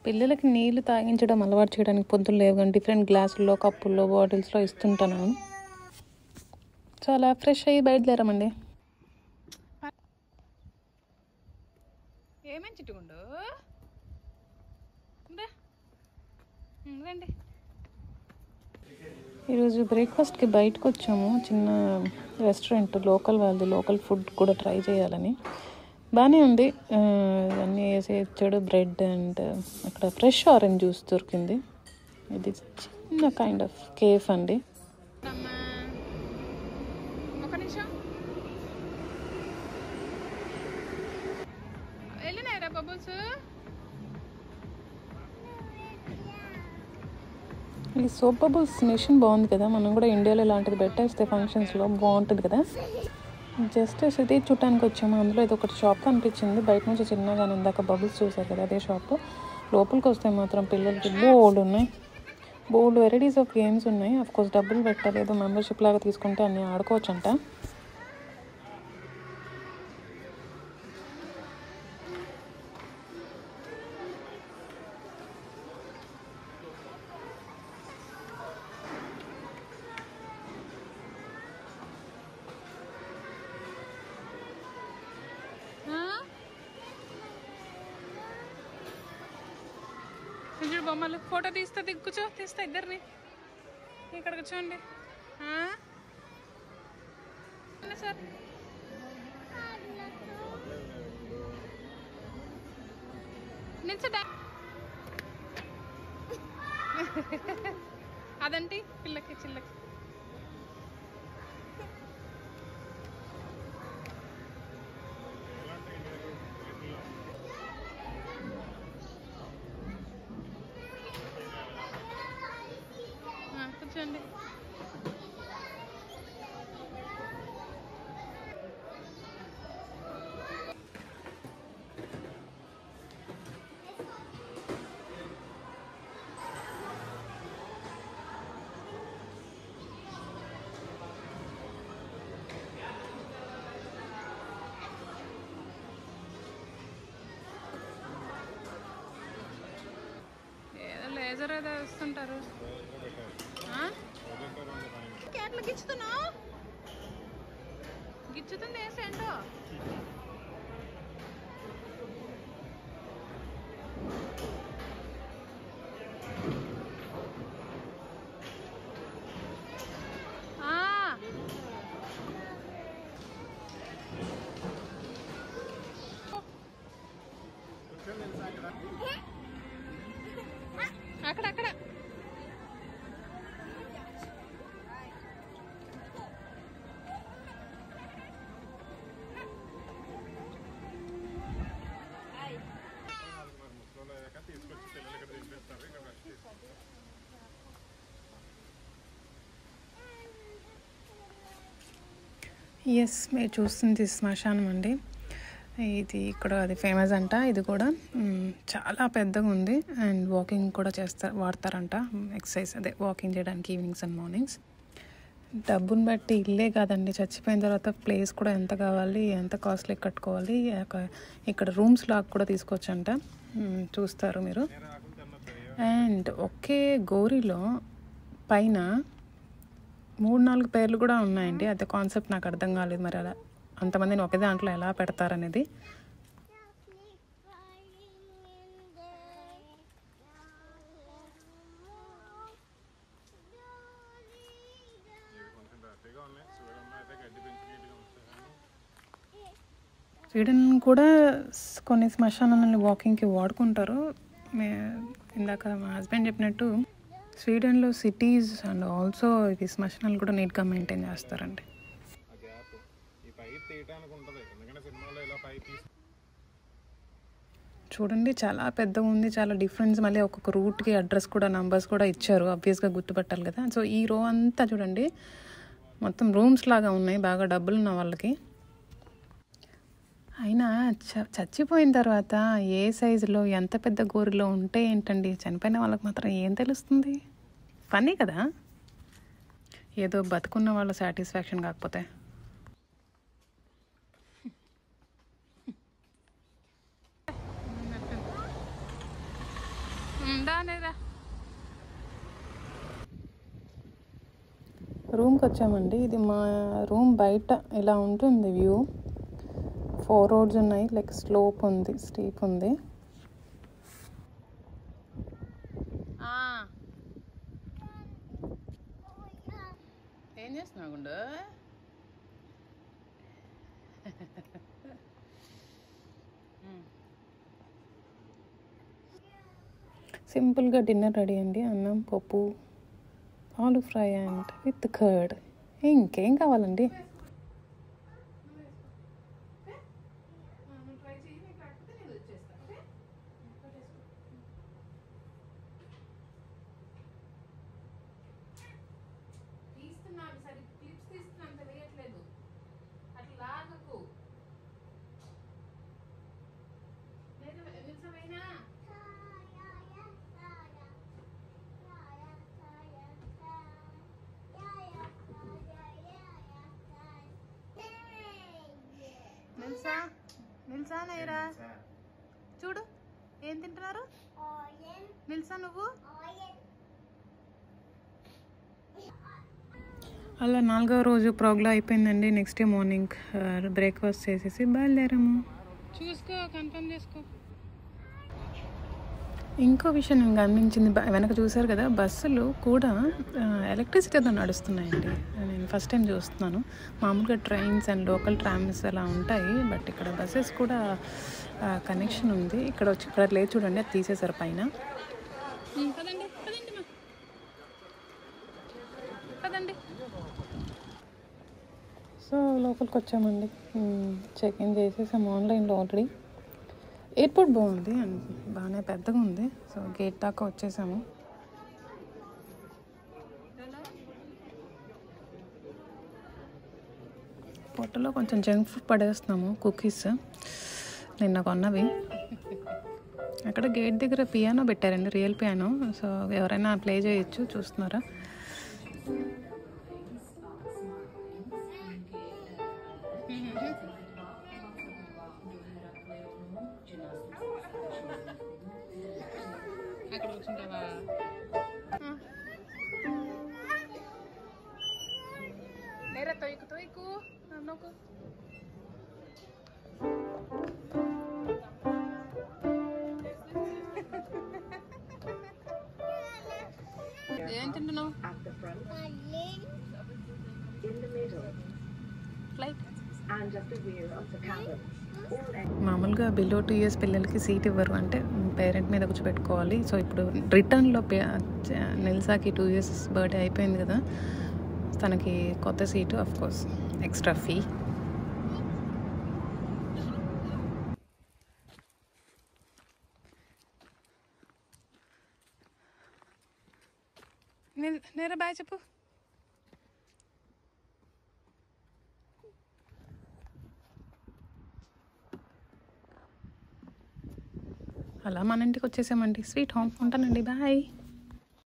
పిల్లలకి నీళ్లు తాగించడం అలవాటు చేయడానికి పొద్దులు లేవు కానీ డిఫరెంట్ గ్లాసుల్లో కప్పుల్లో బాటిల్స్లో ఇస్తుంటాను సో అలా ఫ్రెష్ అయ్యి బయలుదేరామండి ఏమేం చిట్టుకుండు రండి ఈరోజు బ్రేక్ఫాస్ట్కి బయటకు వచ్చాము చిన్న రెస్టారెంట్ లోకల్ వాళ్ళది లోకల్ ఫుడ్ కూడా ట్రై చేయాలని బాగానే ఉంది ఆ, అన్నీ వేసి ఇచ్చాడు బ్రెడ్ అండ్ అక్కడ ఫ్రెష్ ఆరెంజ్ జ్యూస్ దొరికింది ఇది చిన్న కైండ్ ఆఫ్ కేఫ్ అండి అమ్మా ఒక నిమిషం వెళ్ళినాయిరా బబుల్స్ ఈ సోప్ బబుల్స్ మిషన్ బాగుంది కదా మనం కూడా ఇండియాలో ఇలాంటిది పెట్టేస్తే ఫంక్షన్స్లో బాగుంటుంది కదా జస్ట్ ఇది చూడటానికి వచ్చాము అందులో ఇది ఒకటి షాప్ కనిపించింది బయట నుంచి చిన్నగా ఇందాక బబుల్స్ చూసారు కదా అదే షాప్ లోపలికి వస్తే మాత్రం పిల్లలకి బోల్డ్ ఉన్నాయి బోల్డ్ వెరైటీస్ ఆఫ్ గేమ్స్ ఉన్నాయి అఫ్ కోర్స్ డబ్బులు పెట్టాలి ఏదో మెంబర్షిప్ లాగా తీసుకుంటే అన్నీ ఆడుకోవచ్చు అంట చూడు బొమ్మలు ఫోటో తీస్తా దిగు కూర్చో తీస్తా ఇద్దరిని ఇక్కడ కూర్చోండి ఆ? ఉన్నా సార్ నిల్చడా అదంటి పిల్లకి చిల్లకి ఆ, కూర్చోండి ఏదో లేజర్ ఏదో వస్తుంటారు ఆ? ఎట్లా గిచ్చుతున్నావు గిచ్చుతుంది వేసేంటో అక్కడ అక్కడ ఎస్ మీరు చూస్తుంది శ్మశానం అండి ఇది ఇక్కడ అది ఫేమస్ అంట ఇది కూడా మ్, చాలా పెద్దగా ఉంది అండ్ వాకింగ్ కూడా చేస్తారు వాడతారంట ఎక్సర్సైజ్ అదే వాకింగ్ చేయడానికి ఈవినింగ్స్ అండ్ మార్నింగ్స్ డబ్బుని బట్టి ఇల్లే కాదండి చచ్చిపోయిన తర్వాత ప్లేస్ కూడా ఎంత కావాలి ఎంత కాస్ట్లీ కట్టుకోవాలి ఒక- ఇక్కడ రూమ్స్ లాగా కూడా తీసుకోవచ్చంట మ్, చూస్తారు మీరు అండ్ ఒకే గోరిలో పైన మూడు నాలుగు పేర్లు కూడా ఉన్నాయండి అదే కాన్సెప్ట్ నాకు అర్థం కాలేదు మరి అలా అంతమందిని ఒకే దాంట్లో ఎలా పెడతారనేది స్వీడన్ కూడా స్- కొన్ని శ్మశానాలని వాకింగ్కి వాడుకుంటారు మే ఇందాక మా హస్బెండ్ చెప్పినట్టు స్వీడన్లో సిటీస్ అండ్ ఆల్సో ఇది శ్మశానాలు కూడా నీట్గా మెయింటైన్ చేస్తారండి ఆ గ్యాప్ ఈ పైప్ తీయటానికి ఉంటుంది ఎందుకంటే సినిమాలో ఇలా పైప్ తీసి చూడండి చాలా పెద్దగా ఉంది చాలా డిఫరెన్స్ మళ్ళీ ఒక్కొక్క రూట్కి అడ్రస్ కూడా నంబర్స్ కూడా ఇచ్చారు ఆబ్వియస్గా గుర్తుపట్టాలి కదా సో ఈ రో అంతా చూడండి మొత్తం రూమ్స్ లాగా ఉన్నాయి బాగా డబ్బులు ఉన్న వాళ్ళకి అయినా చ- చచ్చిపోయిన తర్వాత ఏ సైజులో ఎంత పెద్ద గోరిలో ఉంటే ఏంటండి చనిపోయిన వాళ్ళకి మాత్రం ఏం తెలుస్తుంది ఫనీ కదా ఏదో బతుకున్న వాళ్ళ సాటిస్ఫాక్షన్ కాకపోతే దానేరా రూమ్కి వచ్చామండి ఇది మా రూమ్ బయట ఇలా ఉంటుంది వ్యూ ఫోర్ రోడ్స్ ఉన్నాయి లైక్ స్లోప్ ఉంది స్టీప్ ఉంది ఏం చేస్తున్నావు గుండు సింపుల్గా డిన్నర్ రెడీ అండి అన్నం పప్పు ఆలు ఫ్రై అండ్ విత్ కర్డ్ ఇంకేం కావాలండి తీస్తున్నాను సరే క్లిప్స్ తీస్తున్నాను అంత వేయట్లేదు అట్లా లాగకు లేదు నిల్చోవైనా నిల్సా నిల్సా నైరా చూడు ఏం తింటున్నారు నిల్సా నువ్వు అలా నాలుగవ రోజు ప్రోగ్రామ్ అయిపోయిందండి నెక్స్ట్ డే మార్నింగ్ బ్రేక్ఫాస్ట్ చేసేసి బయలుదేరాము చూసుకో కన్ఫర్మ్ చేసుకో ఇంకో విషయం నేను గమనించింది బ- వెనక చూసారు కదా బస్సులు కూడా ఎలక్ట్రిసిటీతో నడుస్తున్నాయండి నేను ఫస్ట్ టైం చూస్తున్నాను మామూలుగా ట్రైన్స్ అండ్ లోకల్ ట్రామ్స్ అలా ఉంటాయి బట్ ఇక్కడ బస్సెస్ కూడా కనెక్షన్ ఉంది ఇక్కడ వచ్చి ఇక్కడ లేదు చూడండి అది తీసేశారు పైన పదండి పదండి మా పదండి సో లోపలికి వచ్చామండి చెక్ ఇన్ చేసేసాము ఆన్లైన్లో ఆల్రెడీ ఎయిర్పోర్ట్ బాగుంది అండ్ బాగానే పెద్దగా ఉంది సో గేట్ దాకా వచ్చేసాము పొట్టలో కొంచెం జంక్ ఫుడ్ పడేస్తున్నాము కుకీస్ నిన్న కొన్నవి అక్కడ గేట్ దగ్గర పియానో పెట్టారండి రియల్ పియానో సో ఎవరైనా ప్లే చేయొచ్చు చూస్తున్నారా అక్కడ కూర్చుంటావా నేరా తొయ్యకు తొయ్యకు నవ్వుకు ఏం తింటున్నావు at the front, flight in the middle, and at the rear of the cabin. All మామూలుగా బిలో టూ ఇయర్స్ పిల్లలకి సీట్ ఇవ్వరు అంటే పేరెంట్ మీద కూర్చోబెట్టుకోవాలి సో ఇప్పుడు రిటర్న్లో నెల్సాకి టూ ఇయర్స్ బర్త్డే అయిపోయింది కదా తనకి కొత్త seat of course extra fee నేరా బాయ్ చెప్పు అలా మన ఇంటికి వచ్చేసామండి స్వీట్ హోమ్ ఉంటానండి బాయ్